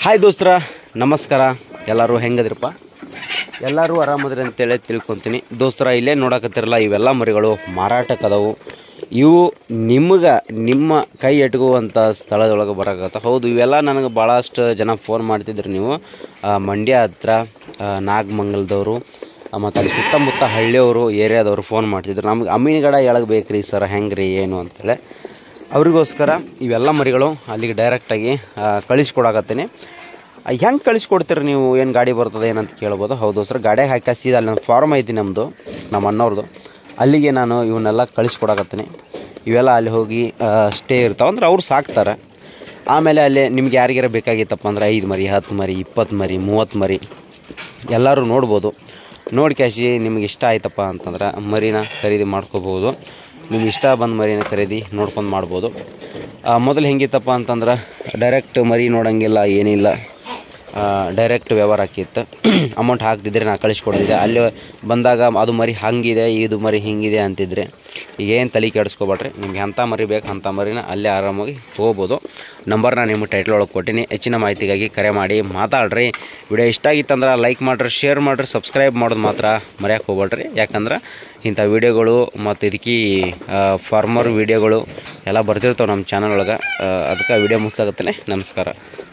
hi ದೋಸ್ತರ ನಮಸ್ಕಾರ ಎಲ್ಲರೂ ಹೆಂಗದಿರಪ್ಪ ಎಲ್ಲರೂ ಆರಾಮದ್ರಿ ಅಂತೇಳಿ ತಿಳ್ಕೊತೀನಿ ದೋಸ್ತರ ಇಲ್ಲೇ ನೋಡಕತ್ತಿರಲ್ಲ ಇವೆಲ್ಲ ಮರಿಗಳು ಮಾರಾಟಕ್ಕದವು ಇವು ನಿಮ್ಗೆ ನಿಮ್ಮ ಕೈ ಎಟಗುವಂಥ ಸ್ಥಳದೊಳಗೆ ಬರಕತ್ತ ಹೌದು ಇವೆಲ್ಲ ನನಗೆ ಭಾಳಷ್ಟು ಜನ ಫೋನ್ ಮಾಡ್ತಿದ್ರು ನೀವು ಆ, ಮಂಡ್ಯ ಹತ್ರ ಆ, ನಾಗಮಂಗಲದವರು ಮತ್ತು ಅಲ್ಲಿ ಸುತ್ತಮುತ್ತ ಹಳ್ಳಿಯವರು ಏರಿಯಾದವರು ಫೋನ್ ಮಾಡ್ತಿದ್ರು ನಮ್ಗೆ ಅಮೀನ್ಗಡ ಎಳಗ್ ಬೇಕ್ರಿ ಸರ್ ಹೆಂಗೆ ರೀ ಏನು ಅಂತೇಳಿ ಅವರಿಗೋಸ್ಕರ ಇವೆಲ್ಲ ಮರಿಗಳು ಅಲ್ಲಿಗೆ ಡೈರೆಕ್ಟಾಗಿ ಕಳಿಸ್ಕೊಡಕತ್ತೀನಿ ಹೆಂಗೆ ಕಳಿಸ್ಕೊಡ್ತೀರಿ ನೀವು ಏನು ಗಾಡಿ ಬರ್ತದೆ ಏನಂತ ಕೇಳ್ಬೋದು ಹೌದು ಸರ್ ಗಾಡಿಯಾಗ ಹಾಕಿ ಸೀದಾ ಅಲ್ಲಿ ನನ್ನ ಫಾರ್ಮ್ ಐತಿ ನಮ್ಮದು ನಮ್ಮ ಅಣ್ಣವ್ರದ್ದು ಅಲ್ಲಿಗೆ ನಾನು ಇವನ್ನೆಲ್ಲ ಕಳಿಸ್ಕೊಡಕತ್ತೀನಿ ಇವೆಲ್ಲ ಅಲ್ಲಿ ಹೋಗಿ ಸ್ಟೇ ಇರ್ತಾವೆ ಅಂದ್ರೆ ಅವ್ರು ಸಾಕ್ತಾರೆ ಆಮೇಲೆ ಅಲ್ಲಿ ನಿಮ್ಗೆ ಯಾರಿಗಾರ ಬೇಕಾಗಿತ್ತಪ್ಪ ಅಂದ್ರೆ ಐದು ಮರಿ ಹತ್ತು ಮರಿ ಇಪ್ಪತ್ತು ಮರಿ ಮೂವತ್ತು ಮರಿ ಎಲ್ಲರೂ ನೋಡ್ಬೋದು ನೋಡಿ ಕ್ಯಾಶಿ ನಿಮ್ಗೆ ಇಷ್ಟ ಆಯ್ತಪ್ಪ ಅಂತಂದ್ರೆ ಮರಿನ ಖರೀದಿ ಮಾಡ್ಕೋಬೋದು ನಿಮ್ಗೆ ಇಷ್ಟ ಬಂದ ಮರಿನ ಖರೀದಿ ನೋಡ್ಕೊಂಡು ಮಾಡ್ಬೋದು ಆ, ಮೊದಲು ಹೆಂಗಿತ್ತಪ್ಪ ಅಂತಂದ್ರೆ ಡೈರೆಕ್ಟ್ ಮರಿ ನೋಡೋಂಗಿಲ್ಲ ಏನಿಲ್ಲ ಡೈರೆಕ್ಟ್ ವ್ಯವಹಾರ ಆಕಿತ್ತು ಅಮೌಂಟ್ ಹಾಕ್ತಿದ್ರೆ ನಾ ಕಳಿಸ್ಕೊಡ್ತಿದ್ದೆ ಅಲ್ಲಿ ಬಂದಾಗ ಅದು ಮರಿ ಹಂಗಿದೆ ಇದು ಮರಿ ಹಿಂಗಿದೆ ಅಂತಿದ್ರೆ ಈಗ ಏನು ತಲೆ ಕೆಡಿಸ್ಕೊಬೇಡ್ರಿ ನಿಮ್ಗೆ ಅಂಥ ಮರಿ ಬೇಕು ಅಂಥ ಮರಿನ ಅಲ್ಲೇ ಆರಾಮಾಗಿ ತೊಗೋಬೋದು ನಂಬರ್ನ ನಿಮ್ಗೆ ಟೈಟ್ಲ್ ಒಳಗೆ ಕೊಟ್ಟಿನಿ ಹೆಚ್ಚಿನ ಮಾಹಿತಿಗಾಗಿ ಕರೆ ಮಾಡಿ ಮಾತಾಡ್ರಿ ವಿಡಿಯೋ ಇಷ್ಟ ಆಗಿತ್ತಂದ್ರೆ ಲೈಕ್ ಮಾಡಿರಿ ಶೇರ್ ಮಾಡಿರಿ ಸಬ್ಸ್ಕ್ರೈಬ್ ಮಾಡೋದು ಮಾತ್ರ ಮರ್ಯಾಕೆ ಹೋಗ್ಬೇಡ್ರಿ ಯಾಕಂದ್ರೆ ಇಂಥ ವೀಡಿಯೋಗಳು ಮತ್ತು ಇದಕ್ಕೆ ಫಾರ್ಮರ್ ವೀಡಿಯೋಗಳು ಎಲ್ಲ ಬರ್ತಿರ್ತಾವೆ ನಮ್ಮ ಚಾನಲ್ ಒಳಗೆ ಅದಕ್ಕೆ ವೀಡಿಯೋ ಮುಗಿಸಾಗತ್ತೇ ನಮಸ್ಕಾರ